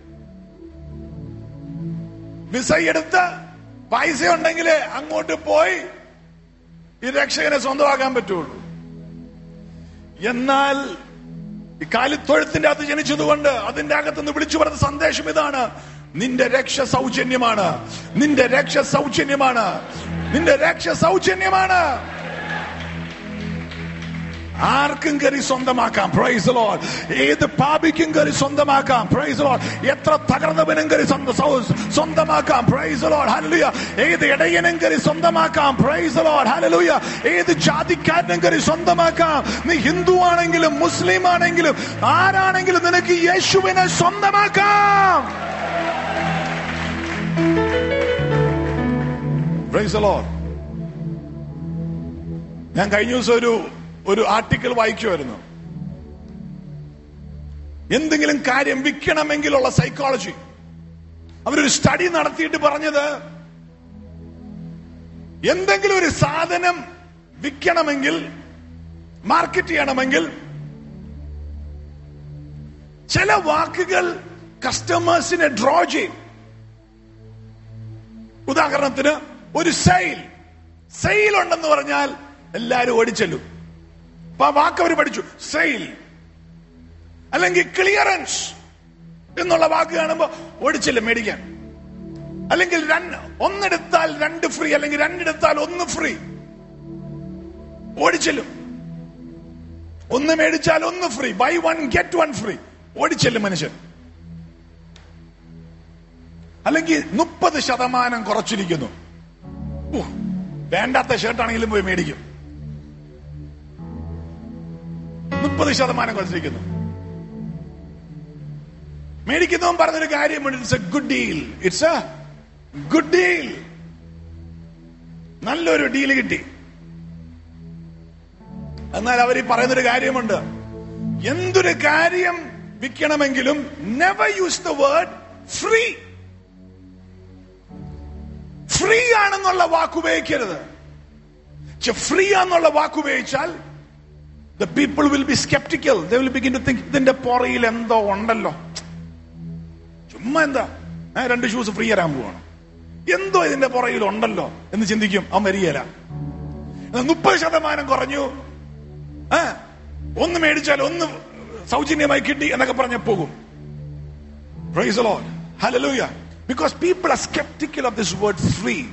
വിസ എടുത്ത് പൈസ ഉണ്ടെങ്കിൽ അങ്ങോട്ട് പോയി ഈ രക്ഷകനെ സ്വന്തമാക്കാൻ പറ്റുള്ളൂ എന്നാൽ ഈ കാലിത്തൊഴുത്തിന്റെ അകത്ത് ജനിച്ചതുകൊണ്ട് അതിന്റെ അകത്തുനിന്ന് വിളിച്ചു പറഞ്ഞ സന്ദേശം ഇതാണ് നിന്റെ രക്ഷ സൗജന്യമാണ് നിന്റെ രക്ഷ സൗജന്യമാണ് നിന്റെ രക്ഷ സൗജന്യമാണ് ആർക്കും കയറി സ്വന്തമാക്കാം പ്രൈസ് ലോഡ് ഏത് പാപിക്കും കയറി സ്വന്തമാക്കാം പ്രൈസ് ലോഡ് എത്ര തകർന്നവനും കയറി സ്വന്ത- സൗ- സ്വന്തമാക്കാം പ്രൈസ് ലോഡ് ഹല്ലേലൂയ ഏത് ഇടയനും കയറി സ്വന്തമാക്കാം പ്രൈസ് ലോഡ് ഹല്ലേലൂയ ഏത് ജാതിക്കാരനും കയറി സ്വന്തമാക്കാം നീ ഹിന്ദു ആണെങ്കിലും മുസ്ലിം ആണെങ്കിലും ആരാണെങ്കിലും നിനക്ക് യേശുവിനെ സ്വന്തമാക്കാം പ്രൈസ് ലോഡ് ഞാൻ കഴിഞ്ഞ ദിവസം ഒരു ഒരു ആർട്ടിക്കിൾ വായിക്കുമായിരുന്നു എന്തെങ്കിലും കാര്യം വിൽക്കണമെങ്കിലുള്ള സൈക്കോളജി അവരൊരു സ്റ്റഡി നടത്തിയിട്ട് പറഞ്ഞത് എന്തെങ്കിലും ഒരു സാധനം വിൽക്കണമെങ്കിൽ മാർക്കറ്റ് ചെയ്യണമെങ്കിൽ ചില വാക്കുകൾ കസ്റ്റമേഴ്സിനെ ഡ്രോ ചെയ്യും ഉദാഹരണത്തിന് ഒരു സെയിൽ സെയിൽ ഉണ്ടെന്ന് പറഞ്ഞാൽ എല്ലാരും ഓടിച്ചെല്ലും അപ്പൊ ആ വാക്ക് അവർ പഠിച്ചു സെയിൽ അല്ലെങ്കിൽ ക്ലിയറൻസ് എന്നുള്ള വാക്ക് കാണുമ്പോ ഓടിച്ചെല്ലും മേടിക്കാൻ അല്ലെങ്കിൽ രണ്ട് ഒന്നെടുത്താൽ രണ്ട് ഫ്രീ അല്ലെങ്കിൽ രണ്ടെടുത്താൽ ഒന്ന് ഫ്രീ ഓടിച്ചെല്ലും ഒന്ന് മേടിച്ചാൽ ഒന്ന് free buy one get one free ഓടിച്ചെല്ലും മനുഷ്യൻ അല്ലെങ്കിൽ മുപ്പത് ശതമാനം കുറച്ചിരിക്കുന്നു ഓ, വേണ്ടാത്ത ഷർട്ടാണെങ്കിലും പോയി മേടിക്കും മുപ്പത് ശതമാനം കുറച്ചിരിക്കുന്നു മേടിക്കുന്നവൻ പറഞ്ഞൊരു കാര്യമുണ്ട് it's a good deal it's a good deal നല്ലൊരു ഡീൽ കിട്ടി എന്നാൽ അവർ ഈ പറയുന്നൊരു കാര്യമുണ്ട് എന്തൊരു കാര്യം വിൽക്കണമെങ്കിലും never use the word free free ആണെന്നുള്ള വാക്ക് ഉപയോഗിക്കരുത് ഫ്രീ ആണെന്നുള്ള വാക്ക് ഉപയോഗിച്ചാൽ the people will be sceptical they will begin to think ഇതിന്റെ പുറയിൽ എന്തോ ഉണ്ടല്ലോ ചുമ്മാ എന്താ ഏ, രണ്ട് ഷൂസ് ഫ്രീ തരാൻ പോവാണ് എന്തോ ഇതിന്റെ പുറയിൽ ഉണ്ടല്ലോ എന്ന് ചിന്തിക്കും അവൻ വരികയില്ല മുപ്പത് ശതമാനം കുറഞ്ഞു ഏ, ഒന്ന് മേടിച്ചാൽ ഒന്ന് സൗജന്യമായി കിട്ടി എന്നൊക്കെ പറഞ്ഞ പോകും Praise the Lord. Hallelujah. Because people are skeptical of this word free.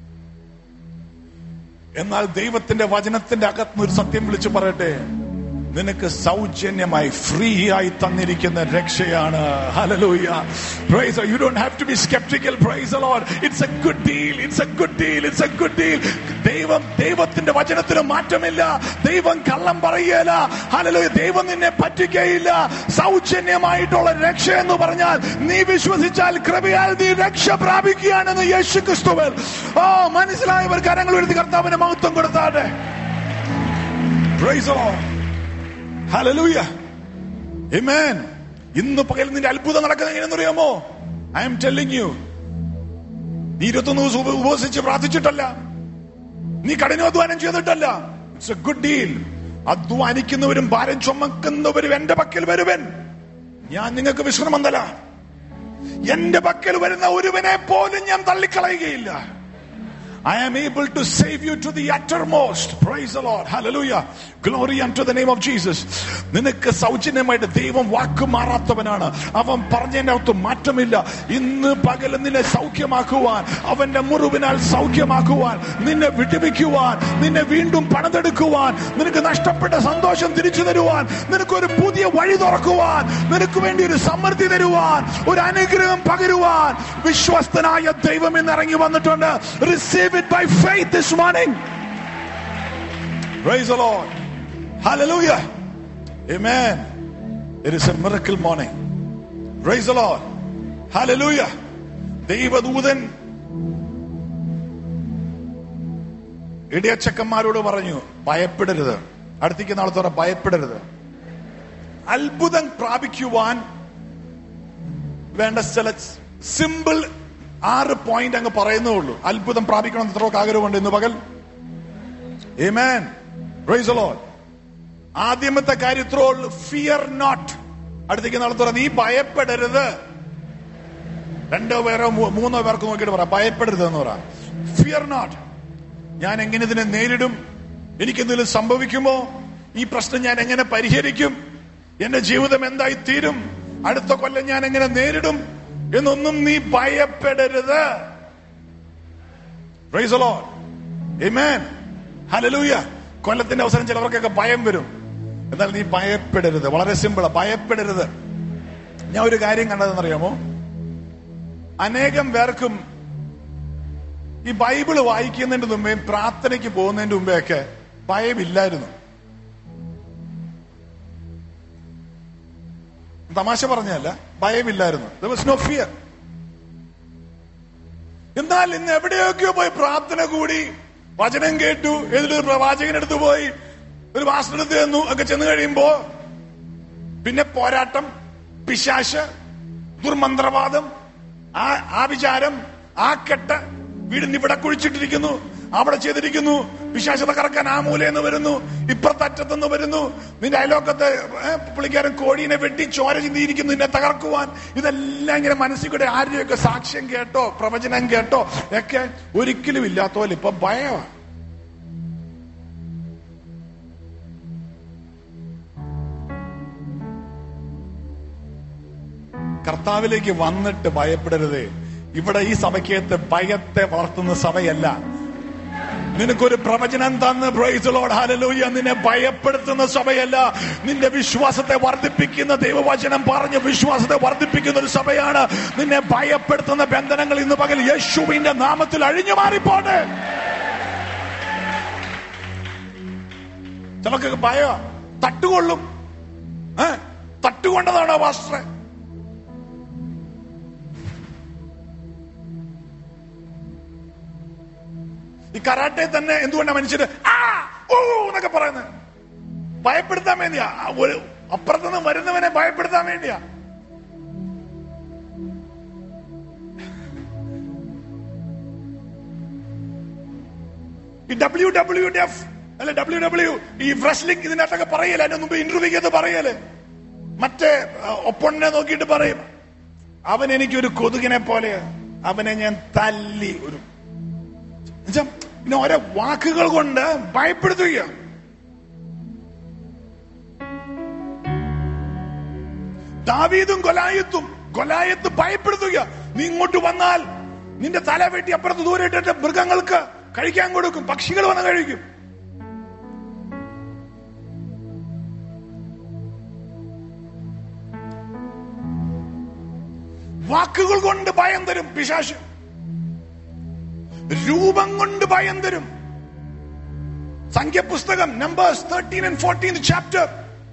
എന്നാൽ ദൈവത്തിന്റെ വചനത്തിന്റെ അകത്തുനിന്ന് ഒരു സത്യം വിളിച്ചു പറയട്ടെ നിനക്ക് സൗജന്യമായി ഫ്രീ ആയി തന്നിരിക്കുന്ന രക്ഷയാണ് hallelujah praise you don't have to be sceptical praise Lord it's a good deal it's a good deal it's a good deal ദൈവം ദൈവത്തിന്റെ വചനത്തിന് മാറ്റമില്ല ദൈവം കള്ളം പറയുകയില്ല ഹലലൂയ ദൈവം നിന്നെ പറ്റിക്കയില്ല സൗജന്യമായിട്ടുള്ള രക്ഷ എന്ന് പറഞ്ഞാൽ നീ വിശ്വസിച്ചാൽ കൃപയാൽ നീ രക്ഷ പ്രാപിക്കുകയാണെന്ന് യേശു ക്രിസ്തുവൽ ഓ മനസ്സിലായവർ കരങ്ങൾ എഴുതി കർത്താവിന് മഹത്വം കൊടുത്താട്ടെ Praise the Lord. Hallelujah. Amen. ഇന്ന് പകൽ നിന്റെ അത്ഭുതം നടക്കുന്നത് എങ്ങനെയെന്ന് അറിയാമോ ഐ എം ടെല്ലിങ് യു നീ ഇരുപത്തൊന്ന് ദിവസം ഉപ- ഉപവസിച്ച് പ്രാർത്ഥിച്ചിട്ടല്ല നീ കഠിനാധ്വാനം ചെയ്തിട്ടല്ല ഇറ്റ്സ് എ ഗുഡ് ഡീൽ അധ്വാനിക്കുന്നവരും ഭാരം ചുമക്കുന്നവരും എന്റെ പക്കൽ വരുവൻ ഞാൻ നിങ്ങൾക്ക് വിശ്രമം തരാം എന്റെ പക്കൽ വരുന്ന ഒരുവനെ പോലും ഞാൻ തള്ളിക്കളയുകയില്ല I am able to save you to the uttermost. Praise the Lord. Hallelujah. Glory unto the name of Jesus. നിനക്ക് സൗജന്യമായിട്ട് ദൈവം വാക്ക് മാറാത്തവനാണ് അവൻ പറഞ്ഞതിന്റെ അകത്ത് മാറ്റമില്ല ഇന്ന് പകൽ നിന്നെ സൗഖ്യമാക്കുവാൻ അവന്റെ മുറിവിനാൽ സൗഖ്യമാക്കുവാൻ നിന്നെ വിടുവിക്കുവാൻ നിന്നെ വീണ്ടും പണിതെടുക്കുവാൻ നിനക്ക് നഷ്ടപ്പെട്ട സന്തോഷം തിരിച്ചു തരുവാൻ നിനക്ക് ഒരു പുതിയ വഴി തുറക്കുവാൻ നിനക്ക് വേണ്ടി ഒരു സമൃദ്ധി തരുവാൻ ഒരു അനുഗ്രഹം പകരുവാൻ വിശ്വസ്തനായ ദൈവം ഇന്ന് ഇറങ്ങി വന്നിട്ടുണ്ട് receive it by faith this morning Praise the Lord. Hallelujah. Amen. It is a miracle morning. Praise the Lord. Hallelujah. ദൈവദൂതൻ ഇടയച്ചക്കന്മാരോട് പറഞ്ഞു ഭയപ്പെടരുത് അടുത്തേക്ക് നാളത്തോടെ ഭയപ്പെടരുത് അത്ഭുതം പ്രാപിക്കുവാൻ വേണ്ട ചില സിമ്പിൾ ആറ് പോയിന്റ് അങ്ങ് പറയുന്നേ ഉള്ളൂ അത്ഭുതം പ്രാപിക്കണം എന്ന് എത്രയൊക്കെ ആഗ്രഹമുണ്ട് ഇന്ന് പകൽ Amen. Praise the Lord. ആദ്യമത്തെ കാര്യത്രോ ഫിയർ നോട്ട് അടുത്തേക്ക് നാളത്തോടെ നീ ഭയപ്പെടരുത് രണ്ടോ പേരോ മൂ- മൂന്നോ പേർക്ക് നോക്കിയിട്ട് പറ ഭയപ്പെടരുത് എന്ന് പറ ഫിയർ നോട്ട് ഞാൻ എങ്ങനെ ഇതിനെ നേരിടും എനിക്ക് എന്തെങ്കിലും സംഭവിക്കുമോ ഈ പ്രശ്നം ഞാൻ എങ്ങനെ പരിഹരിക്കും എന്റെ ജീവിതം എന്തായി തീരും അടുത്ത കൊല്ലം ഞാൻ എങ്ങനെ നേരിടും എന്നൊന്നും നീ ഭയപ്പെടരുത് Praise the Lord. Amen. Hallelujah. കൊല്ലത്തിന്റെ അവസരം ചിലവർക്കൊക്കെ ഭയം വരും എന്നാൽ നീ ഭയപ്പെടരുത് വളരെ സിമ്പിളാ ഭയപ്പെടരുത് ഞാൻ ഒരു കാര്യം കണ്ടതെന്നറിയാമോ അനേകം പേർക്കും ഈ ബൈബിള് വായിക്കുന്നതിന്റെ മുമ്പേ പ്രാർത്ഥനയ്ക്ക് പോകുന്നതിന്റെ മുമ്പേ ഒക്കെ ഭയമില്ലായിരുന്നു തമാശ പറഞ്ഞല്ല ഭയമില്ലായിരുന്നു നോ ഫിയർ എന്നാൽ ഇന്ന് എവിടെയൊക്കെയോ പോയി പ്രാർത്ഥന കൂടി വചനം കേട്ടു ഏതൊരു പ്രവാചകനടുത്ത് പോയി ഒരു വാസ്തവത്തിൽ ചെന്നു ഒക്കെ ചെന്ന് കഴിയുമ്പോ പിന്നെ പോരാട്ടം പിശാശ് ദുർമന്ത്രവാദം ആ ആ വിചാരം ആ കെട്ട് വീടിന് ഇവിടെ കുഴിച്ചിട്ടിരിക്കുന്നു അവിടെ ചെയ്തിരിക്കുന്നു വിശാശത കറക്കാൻ ആ മൂലയെന്ന് വരുന്നു ഇപ്പുറത്തറ്റത്തുനിന്ന് വരുന്നു നിന്റെ അയലോക്കത്തെ ഏ, പുള്ളിക്കാരൻ കോഴീനെ വെട്ടി ചോര ചിന്തിയിരിക്കുന്നു നിന്നെ തകർക്കുവാൻ ഇതെല്ലാം ഇങ്ങനെ മനസ്സിൽ കൂടെ ആരുടെയൊക്കെ സാക്ഷ്യം കേട്ടോ പ്രവചനം കേട്ടോ ഒക്കെ ഒരിക്കലും ഇല്ലാത്ത പോലെ ഇപ്പൊ ഭയമാണ് കർത്താവിലേക്ക് വന്നിട്ട് ഭയപ്പെടരുത് ഇവിടെ ഈ സഭയ്ക്കകത്ത് ഭയത്തെ വളർത്തുന്ന സഭയല്ല നിനക്കൊരു പ്രവചനം തന്ന് പ്രൈസ് ലോഡ് ഹല്ലേലൂയ നിന്നെ ഭയപ്പെടുത്തുന്ന സഭയല്ല നിന്റെ വിശ്വാസത്തെ വർദ്ധിപ്പിക്കുന്ന ദൈവവചനം പറഞ്ഞ് വിശ്വാസത്തെ വർദ്ധിപ്പിക്കുന്ന ഒരു സഭയാണ് നിന്നെ ഭയപ്പെടുത്തുന്ന ബന്ധനങ്ങൾ ഇന്ന് പകൽ യേശുവിന്റെ നാമത്തിൽ അഴിഞ്ഞു മാറിപ്പോട്ടെ ചിലർക്ക് ഭയ തട്ടുകൊള്ളും ഏ തട്ടുകൊണ്ടതാണോ പാസ്റ്ററെ ഈ കരാട്ടെ തന്നെ എന്തുകൊണ്ടാണ് മനുഷ്യര് ആ ഓ എന്നൊക്കെ പറയുന്നത് ഭയപ്പെടുത്താൻ വേണ്ടിയാ ആ ഒരു അപ്പുറത്തുനിന്ന് വരുന്നവനെ ഭയപ്പെടുത്താൻ വേണ്ടിയാ ഈ ഡബ്ല്യു ഡബ്ല്യു എഫ് അല്ലെ ഡബ്ല്യു ഡബ്ല്യു ഈ wrestling ഇതിനകത്തൊക്കെ പറയല്ലേ അതിന് മുമ്പ് ഇന്റർവ്യൂക്കകത്ത് പറയല്ലേ മറ്റേ ഒപ്പണിനെ നോക്കിയിട്ട് പറയും അവൻ എനിക്കൊരു കൊതുകിനെ പോലെ അവനെ ഞാൻ തല്ലി ഒരു എന്നുവെച്ചാ പിന്നെ ഓരോ വാക്കുകൾ കൊണ്ട് ഭയപ്പെടുത്തുക ദാവീദും കൊലായത്തും കൊലായത്ത് ഭയപ്പെടുത്തുക നീ ഇങ്ങോട്ട് വന്നാൽ നിന്റെ തല വെട്ടി അപ്പുറത്ത് ദൂരെ ഇട്ടിട്ട് മൃഗങ്ങൾക്ക് കഴിക്കാൻ കൊടുക്കും പക്ഷികൾ വന്ന് കഴിക്കും വാക്കുകൾ കൊണ്ട് ഭയം തരും പിശാശ് രൂപം കൊണ്ട് ഭയം തരും സംഖ്യപുസ്തകം Numbers thirteen and fourteen chapter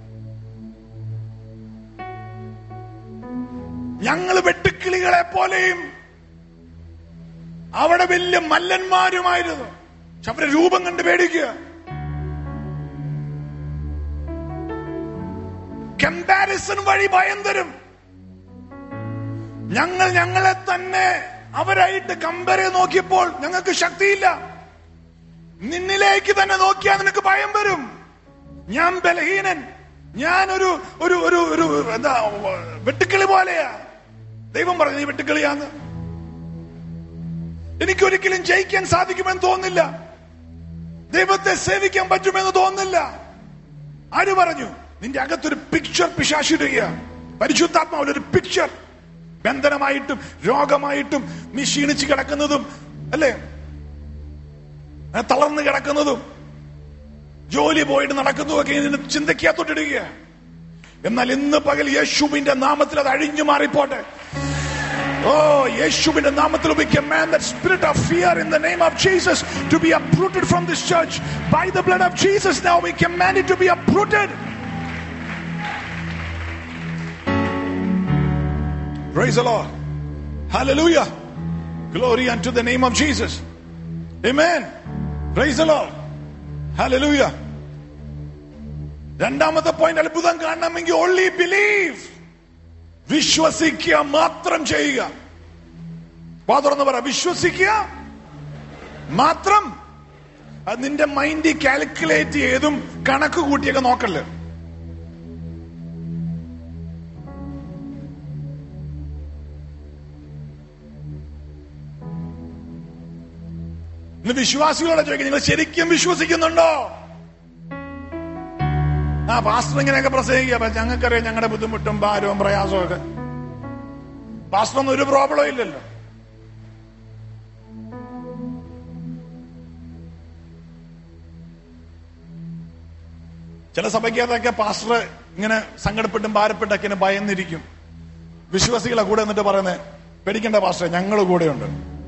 ഞങ്ങൾ വെട്ടുക്കിളികളെ പോലെയും അവിടെ വലിയ മല്ലന്മാരുമായിരുന്നു പക്ഷെ അവരെ രൂപം കണ്ട് പേടിക്കുക കമ്പാരിസൺ വഴി ഭയം തരും ഞങ്ങൾ ഞങ്ങളെ തന്നെ അവരായിട്ട് കമ്പയർ ചെയ്ത് നോക്കിയപ്പോൾ ഞങ്ങൾക്ക് ശക്തിയില്ല നിന്നിലേക്ക് തന്നെ നോക്കിയാൽ നിനക്ക് ഭയം വരും ഞാൻ ബലഹീനൻ ഞാൻ ഒരു ഒരു ഒരു ഒരു എന്താ വെട്ടുക്കിളി പോലെയാ ദൈവം പറഞ്ഞു നീ വെട്ടുക്കിളിയാന്ന് എനിക്കൊരിക്കലും ജയിക്കാൻ സാധിക്കുമെന്ന് തോന്നുന്നില്ല ദൈവത്തെ സേവിക്കാൻ പറ്റുമെന്ന് തോന്നുന്നില്ല ആര് പറഞ്ഞു നിന്റെ അകത്തൊരു പിക്ചർ പിശാശിടുക പരിശുദ്ധാത്മാവിൽ ഒരു പിക്ചർ ബന്ധനമായിട്ടും രോഗമായിട്ടും നീ ക്ഷീണിച്ച് കിടക്കുന്നതും അല്ലേ ഏ, തളർന്ന് കിടക്കുന്നതും ജോലി പോയിട്ട് നടക്കുന്നതൊക്കെ നിന്റെ ചിന്തയ്ക്കകത്തോട്ടിടുക എന്നാൽ ഇന്ന് പകൽ യേശുവിന്റെ നാമത്തിൽ അത് അഴിഞ്ഞു മാറിപ്പോട്ടെ Oh, യേശുവിന്റെ നാമത്തിൽ we command that spirit of fear in the name of Jesus to be uprooted from this church. By the blood of Jesus now we command it to be uprooted. Praise the Lord. Hallelujah. Glory unto the name of Jesus. Amen. Praise the Lord. Hallelujah. രണ്ടാമത്തെ point അത്ഭുതം കാണണമെങ്കിൽ only believe. വിശ്വസിക്കുക മാത്രം ചെയ്യുക വാ തുറന്ന് പറ വിശ്വസിക്കുക മാത്രം അത് നിന്റെ മൈൻഡിൽ കാൽക്കുലേറ്റ് ചെയ്തും കണക്ക് കൂട്ടിയൊക്കെ നോക്കല്ലേ ഇന്ന് വിശ്വാസികളോട് ചോദിക്കും നിങ്ങൾ ശരിക്കും വിശ്വസിക്കുന്നുണ്ടോ ആ പാസ്റ്റർ ഇങ്ങനെയൊക്കെ പ്രസംഗിക്കുക അപ്പൊ ഞങ്ങൾക്കറിയാം ഞങ്ങളുടെ ബുദ്ധിമുട്ടും ഭാരവും പ്രയാസവും ഒക്കെ പാസ്റ്ററൊന്നും ഒരു പ്രോബ്ലം ഇല്ലല്ലോ ചില സഭയ്ക്കകത്തൊക്കെ പാസ്റ്റർ ഇങ്ങനെ സങ്കടപ്പെട്ടും ഭാരപ്പെട്ടൊക്കെ ഇങ്ങനെ ഭയന്നിരിക്കും വിശ്വാസികളെ കൂടെ എന്നിട്ട് പറയുന്നത് പേടിക്കണ്ട പാസ്റ്റർ ഞങ്ങൾ കൂടെയുണ്ട്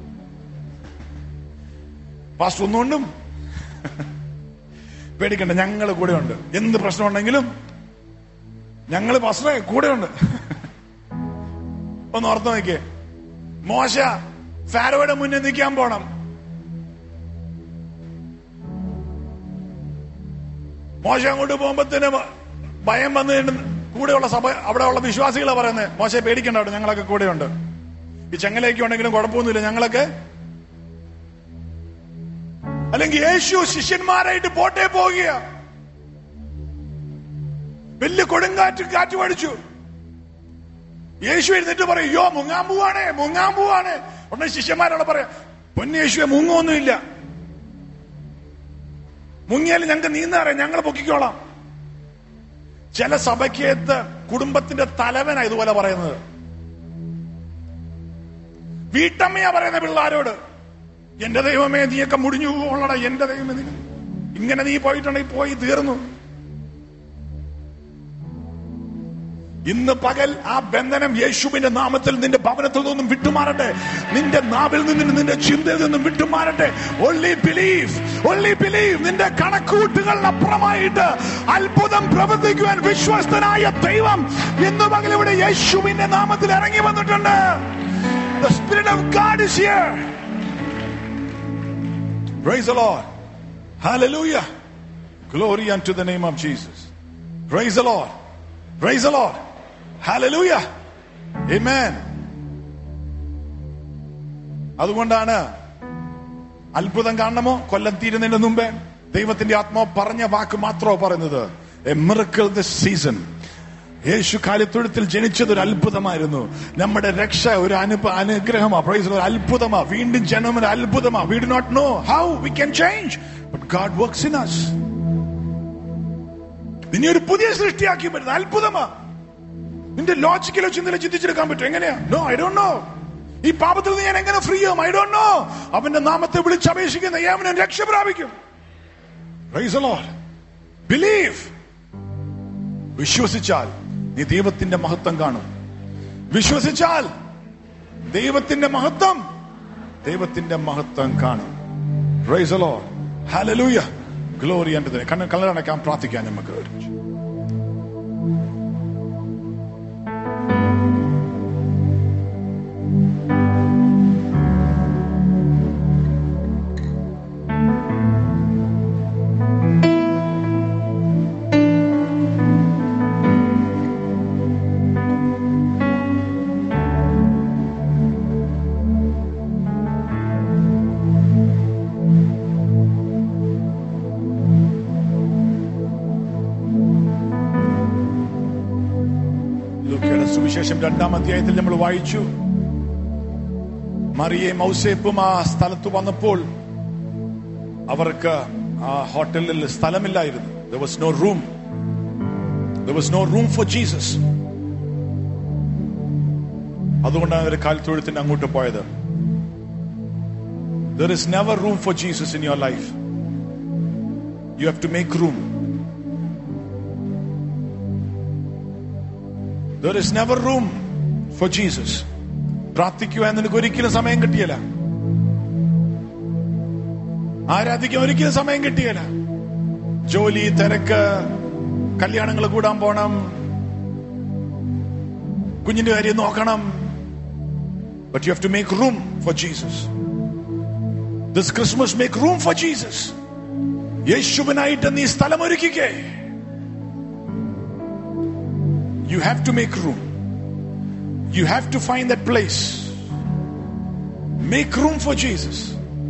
പാസ്റ്റർ ഒന്നുകൊണ്ടും പേടിക്കണ്ട ഞങ്ങൾ കൂടെയുണ്ട് എന്ത് പ്രശ്നമുണ്ടെങ്കിലും ഞങ്ങൾ പാസ്റ്ററെ കൂടെയുണ്ട് ഒന്ന് ഓർത്ത് നോക്കിയേ മോശ ഫാരോയുടെ മുന്നിൽ നിൽക്കാൻ പോണം മോശ അങ്ങോട്ട് പോകുമ്പോഴത്തേന് ഭയം വന്നു കഴിഞ്ഞ് കൂടെയുള്ള സഭ അവിടെയുള്ള വിശ്വാസികളെ പറയുന്നത് മോശ പേടിക്കണ്ട അവിടെ ഞങ്ങളൊക്കെ കൂടെയുണ്ട് ഈ ചെങ്ങലേക്ക് ഉണ്ടെങ്കിലും കുഴപ്പമൊന്നുമില്ല ഞങ്ങളൊക്കെ അല്ലെങ്കിൽ യേശു ശിഷ്യന്മാരായിട്ട് പോട്ടേ പോകുക വലിയ കൊടുങ്കാറ്റ് കാറ്റ് പഠിച്ചു യേശു എഴുന്നേറ്റ് പറയും യോ മുങ്ങാൻ പോവാണേ മുങ്ങാൻ പോവാണ് ഉടനെ ശിഷ്യന്മാരോട് പറയാം പൊന്നു യേശുവെ മുങ്ങൊന്നുമില്ല മുങ്ങിയാലും ഞങ്ങൾക്ക് നീന്താറിയാം ഞങ്ങൾ പൊക്കിക്കോളാം ചില സഭയ്ക്കകത്ത് കുടുംബത്തിന്റെ തലവനാ ഇതുപോലെ പറയുന്നത് വീട്ടമ്മയാ പറയുന്ന പിള്ളാരോട് എന്റെ ദൈവമേ നീയൊക്കെ മുടിഞ്ഞു പോകണടാ എന്റെ ദൈവമേ നീ ഇങ്ങനെ നീ പോയിട്ടുണ്ടെങ്കിൽ പോയി തീർന്നു ഇന്ന് പകൽ ആ ബന്ധനം യേശുവിന്റെ നാമത്തിൽ നിന്റെ ഭവനത്തിൽ നിന്നും വിട്ടുമാറട്ടെ നിന്റെ നാവിൽ നിന്നും നിന്റെ ചിന്തയിൽ നിന്നും വിട്ടുമാറട്ടെ ഒള്ളി ബിലീവ് ഒള്ളി ബിലീവ് നിന്റെ കണക്കൂട്ടുകളിന് അപ്പുറമായിട്ട് അത്ഭുതം പ്രവർത്തിക്കുവാൻ വിശ്വസ്തനായ ദൈവം ഇന്ന് പകൽ ഇവിടെ യേശുവിന്റെ നാമത്തിൽ ഇറങ്ങി വന്നിട്ടുണ്ട് The Spirit of God is here. Praise the Lord. Hallelujah. Glory unto the name of Jesus. Praise the Lord. Praise the Lord. Hallelujah. Amen. അതുകൊണ്ടാണ് അത്ഭുതം കാണണമോ കൊല്ലം തീരുന്നതിന് മുമ്പേ ദൈവത്തിന്റെ ആത്മാവ് പറഞ്ഞ വാക്ക് മാത്രമോ പറയുന്നത് എ മിറക്കിൾ ദിസ് സീസൺ യേശു കാലിത്തൊഴുത്തിൽ ജനിച്ചത് ഒരു അത്ഭുതമായിരുന്നു നമ്മുടെ രക്ഷ ഒരു അനുപ അനുഗ്രഹമാ പ്രൈസ് ഒരു അത്ഭുതമാ വീണ്ടും ജനം ഒരു അത്ഭുതമാ we do not know how we can change but God works in us നിന്നെ ഒരു പുതിയ സൃഷ്ടിയാക്കി വരുന്നത് അത്ഭുതമാ നിന്റെ ലോജിക്കലോ ചിന്തയിലോ ചിന്തിച്ചെടുക്കാൻ പറ്റും എങ്ങനെയാ നോ ഐ ഡോണ്ട് നോ ഈ പാപത്തിൽ നിന്ന് ഞാൻ എങ്ങനെ ഫ്രീ ആവും ഐ ഡോണ്ട് നോ അവന്റെ നാമത്തെ വിളിച്ചപേക്ഷിക്കുന്ന ഏവനും രക്ഷ പ്രാപിക്കും ബിലീവ് വിശ്വസിച്ചാൽ നീ ദൈവത്തിന്റെ മഹത്വം കാണും വിശ്വസിച്ചാൽ ദൈവത്തിന്റെ മഹത്വം ദൈവത്തിന്റെ മഹത്വം കാണും Praise the Lord. Hallelujah. Glory unto the കണ്ണ് കണ്ണടക്കാൻ പ്രാർത്ഥിക്കാൻ നമുക്ക് ഒരുമിച്ച്. ലൂക്കയുടെ സുവിശേഷം രണ്ടാം അധ്യായത്തിൽ നമ്മൾ വായിച്ചു മറിയെ മൗസേപ്പും ആ സ്ഥലത്ത് വന്നപ്പോൾ അവർക്ക് ആ ഹോട്ടലിൽ സ്ഥലമില്ലായിരുന്നു There was no room. There was no room for Jesus. അതുകൊണ്ടാണ് അവർ കാൽത്തൊഴുത്തിന് അങ്ങോട്ട് പോയത് There is never room for Jesus in your life. You have to make room. There is never room for Jesus. പ്രാർത്ഥിക്കുവാൻ നിനക്ക് ഒരിക്കലും സമയം കിട്ടിയല്ല ആരാധിക്കാൻ ഒരിക്കലും സമയം കിട്ടിയല്ല ജോലി തിരക്ക് കല്യാണങ്ങൾ കൂടാൻ പോണം കുഞ്ഞിന്റെ കാര്യം നോക്കണം but you have to make room for Jesus this Christmas make room for Jesus യേശുവിനായിട്ട് നീ സ്ഥലം ഒരുക്കിക്കേ you have to make room you have to find that place make room for Jesus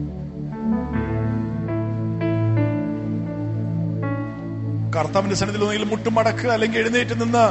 കർത്താവിന്റെ സന്നിധിയിൽ ഒന്നെങ്കിലും മുട്ടുമടക്കുക അല്ലെങ്കിൽ എഴുന്നേറ്റ് നിന്ന്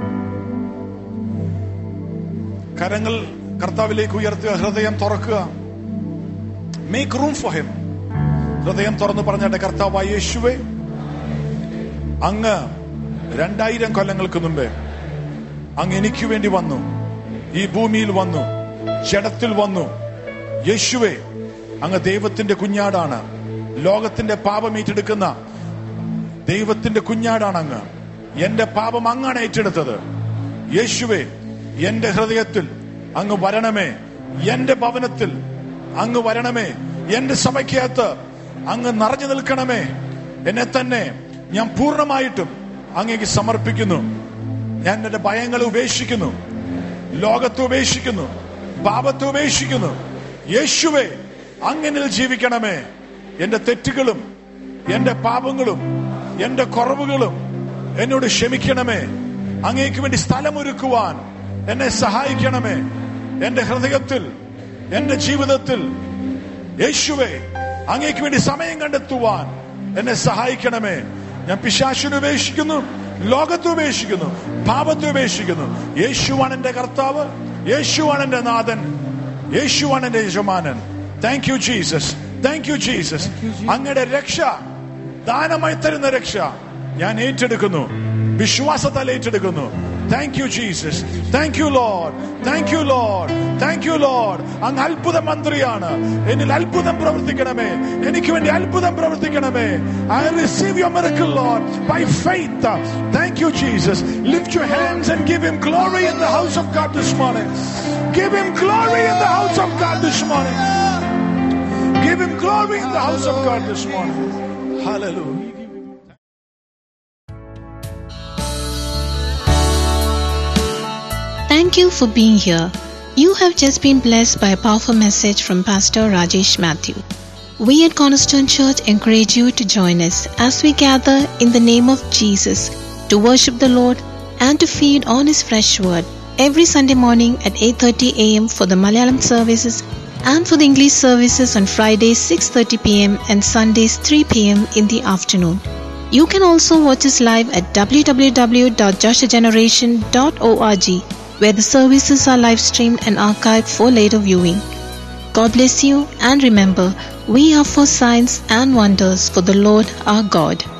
കരങ്ങൾ കർത്താവിലേക്ക് ഉയർത്തുക ഹൃദയം തുറക്കുക മേക്ക് റൂം ഫോർ ഹിം ഹൃദയം തുറന്ന് പറഞ്ഞാട്ടെ കർത്താവായ യേശുവേ അങ്ങ് രണ്ടായിരം കൊല്ലങ്ങൾക്ക് മുമ്പേ അങ്ങ് എനിക്ക് വേണ്ടി വന്നു ഈ ഭൂമിയിൽ വന്നു ജഡത്തിൽ വന്നു യേശുവേ അങ്ങ് ദൈവത്തിന്റെ കുഞ്ഞാടാണ് ലോകത്തിന്റെ പാപം ഏറ്റെടുക്കുന്ന ദൈവത്തിന്റെ കുഞ്ഞാടാണ് അങ്ങ് എന്റെ പാപം അങ്ങാണ് ഏറ്റെടുത്തത് യേശുവേ എന്റെ ഹൃദയത്തിൽ അങ്ങ് വരണമേ എന്റെ ഭവനത്തിൽ അങ്ങ് വരണമേ എന്റെ സഭയ്ക്കകത്ത് അങ്ങ് നിറഞ്ഞു നിൽക്കണമേ എന്നെ തന്നെ ഞാൻ പൂർണ്ണമായിട്ടും അങ്ങേക്ക് സമർപ്പിക്കുന്നു ഞാൻ എന്റെ ഭയങ്ങളെ ഉപേക്ഷിക്കുന്നു ലോകത്തെ ഉപേക്ഷിക്കുന്നു പാപത്തെ ഉപേക്ഷിക്കുന്നു യേശുവേ അങ്ങനിൽ ജീവിക്കണമേ എന്റെ തെറ്റുകളും എന്റെ പാപങ്ങളും എന്റെ കുറവുകളും എന്നോട് ക്ഷമിക്കണമേ അങ്ങേക്ക് വേണ്ടി സ്ഥലമൊരുക്കുവാൻ എന്നെ സഹായിക്കണമേ എന്റെ ഹൃദയത്തിൽ എന്റെ ജീവിതത്തിൽ യേശുവെ അങ്ങേക്ക് വേണ്ടി സമയം കണ്ടെത്തുവാൻ എന്നെ സഹായിക്കണമേ ഞാൻ പിശാശിനെ ഉപേക്ഷിക്കുന്നു ലോകത്തെ ഉപേക്ഷിക്കുന്നു പാപത്തെ ഉപേക്ഷിക്കുന്നു യേശുവാണ് എന്റെ കർത്താവ് യേശുവാണ് എന്റെ നാഥൻ യേശുവാണ് എന്റെ യജമാനൻ thank you Jesus thank you Jesus അങ്ങയുടെ രക്ഷ ദാനമായി തരുന്ന രക്ഷ ഞാൻ ഏറ്റെടുക്കുന്നു വിശ്വാസത്താൽ ഏറ്റെടുക്കുന്നു thank you Jesus thank you Lord thank you Lord thank you Lord അങ്ങ് അത്ഭുത മന്ത്രിയാണ് എന്നിൽ അത്ഭുതം പ്രവർത്തിക്കണമേ എനിക്ക് വേണ്ടി അത്ഭുതം പ്രവർത്തിക്കണമേ I receive your miracle Lord by faith thank you Jesus lift your hands and give him glory in the house of God this morning give him glory in the house of God this morning Give him glory in the house of God this morning. Hallelujah. Thank you for being here. You have just been blessed by a powerful message from Pastor Rajesh Matthew. We at Cornerstone Church encourage you to join us as we gather in the name of Jesus to worship the Lord and to feed on his fresh word every Sunday morning at 8:30 a.m. for the Malayalam services and for the English services on Fridays 6:30 p.m. and Sundays 3 p.m. in the afternoon. You can also watch us live at www.joshageneration.org where the services are live streamed and archived for later viewing. God bless you and remember, we are for signs and wonders for the Lord our God.